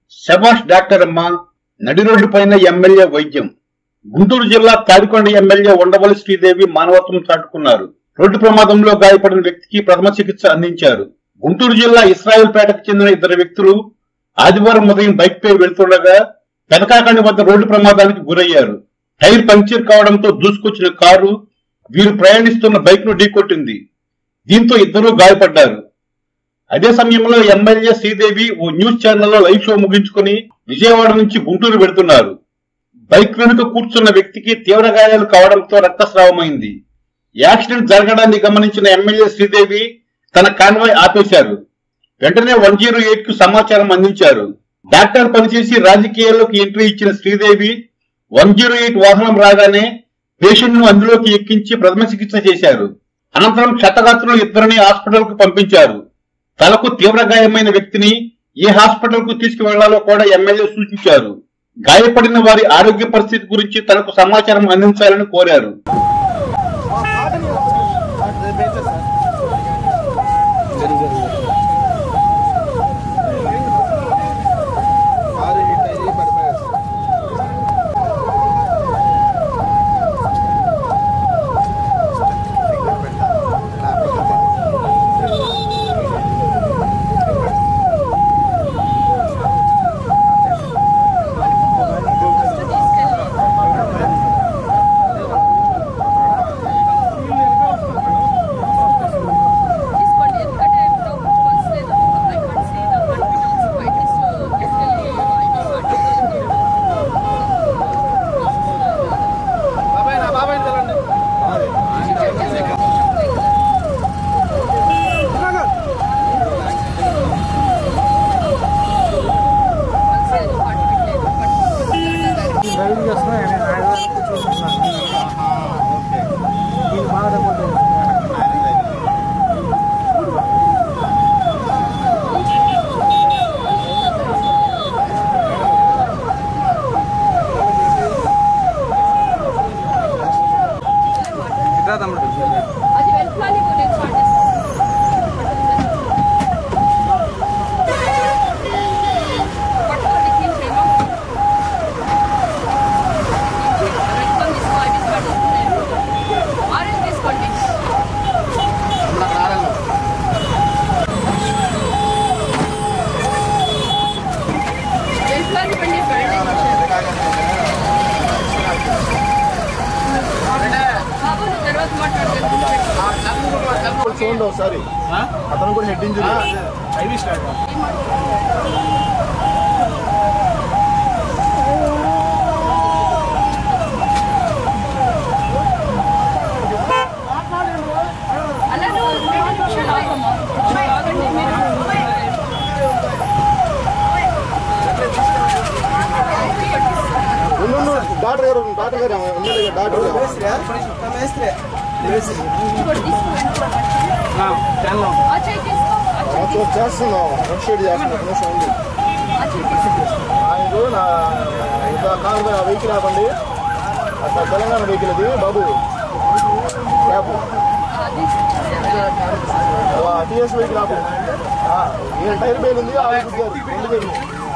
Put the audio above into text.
శభాష్ డాక్టర్ అమ్మ నడి రోడ్డు పైన ఎమ్మెల్యే వైద్యం గుంటూరు జిల్లా తాడికొండ ఎమ్మెల్యే ఉండవల్లి శ్రీదేవి మానవత్వం చాటుకున్నారు రోడ్డు ప్రమాదంలో గాయపడిన వ్యక్తికి ప్రథమ చికిత్స అందించారు గుంటూరు జిల్లా ఇస్రాయిల్పేటకు చెందిన ఇద్దరు వ్యక్తులు ఆదివారం ఉదయం బైక్ పై వెళ్తుండగా పెదకాకండి వద్ద రోడ్డు ప్రమాదానికి గురయ్యారు టైర్ పంక్చర్ కావడంతో దూసుకొచ్చిన కారు వీరు ప్రయాణిస్తున్న బైక్ ను ఢీకొట్టింది దీంతో ఇద్దరూ గాయపడ్డారు అదే సమయంలో ఎమ్మెల్యే శ్రీదేవి ఓ న్యూస్ ఛానల్లో లైవ్ షో ముగించుకుని విజయవాడ నుంచి గుంటూరు వెడుతున్నారు బైక్ వెనుక కూర్చున్న వ్యక్తికి తీవ్ర గాయాలు కావడంతో రక్తస్రావమైంది యాక్సిడెంట్ జరగడాన్ని గమనించిన ఎమ్మెల్యే శ్రీదేవి తన కాన్వాయ్ ఆపేశారు వెంటనే వన్ జీరో ఎయిట్ కు సమాచారం అందించారు డాక్టర్ పనిచేసి రాజకీయాల్లోకి ఎంట్రీ ఇచ్చిన శ్రీదేవి వన్ జీరో ఎయిట్ వాహనం రాగానే పేషెంట్ ను అందులోకి ఎక్కించి ప్రథమ చికిత్స చేశారు అనంతరం క్షతగాత్రులు ఇద్దరిని హాస్పిటల్ కు పంపించారు తలకు తీవ్ర గాయమైన వ్యక్తిని ఏ హాస్పిటల్ కు తీసుకువెళ్లాలో కూడా ఎమ్మెల్యే సూచించారు గాయపడిన వారి ఆరోగ్య పరిస్థితి గురించి తనకు సమాచారం అందించాలని కోరారు కారు హిట్ అయ్యి పడిపోయారు సార్ తీసుకోండి ఎందుకంటే ఇప్పుడు పల్స్ లేదు I can't see the heart so I just బాబాయ్ నా బాబాయ్ తెలండి డ్రైవింగ్ చేస్తున్నా నేను ఆయన కూర్చోతున్నాను నేను బాగా తగ్గుతుంది ఇట్లా తమ్ముడు అది వెళ్ళాలి నేను స్టార్ట్ పట్టుకోండి క్లీన్ చేయమా రక్తం తీసుకో అవి స్టార్ట్ చేస్తున్నాయి ఆరెంజ్ తీసుకోండి వెళ్ళాలి పండి బాబు నువ్వు తర్వాత మాట్లాడతాను చూడండి ఒకసారి అతను కూడా హెడ్ ఇంజరీ ఐవి స్టార్ట్ అలా నువ్వు రెండు నిమిషాలు ఆగమ్మా ఆగండి మీరు డాక్టర్ గారు డాక్టర్ గారు ఎమ్మెల్యే గారు డాక్టర్ గారు ఇంకోటి తీసుకో ఆ చేయి తీసుకో ఆ చేయి తీసుకో చేస్తున్నాం రష్ చేస్తున్నాం ఒక నిమిషం ఉంది ఆ చేయి తీసుకో ఆయన నా ఇంకా కారు ఆ వెహికల్ ఆపండి అట్లా తెలంగాణ వెహికల్ ఇది బాబు క్యాబ్ అది టీఎస్ వెహికల్ ఆపు ఆ, ఈయన టైర్ బేల్ ఉంది ఆ వెహికల్ గారు రెండు బేలు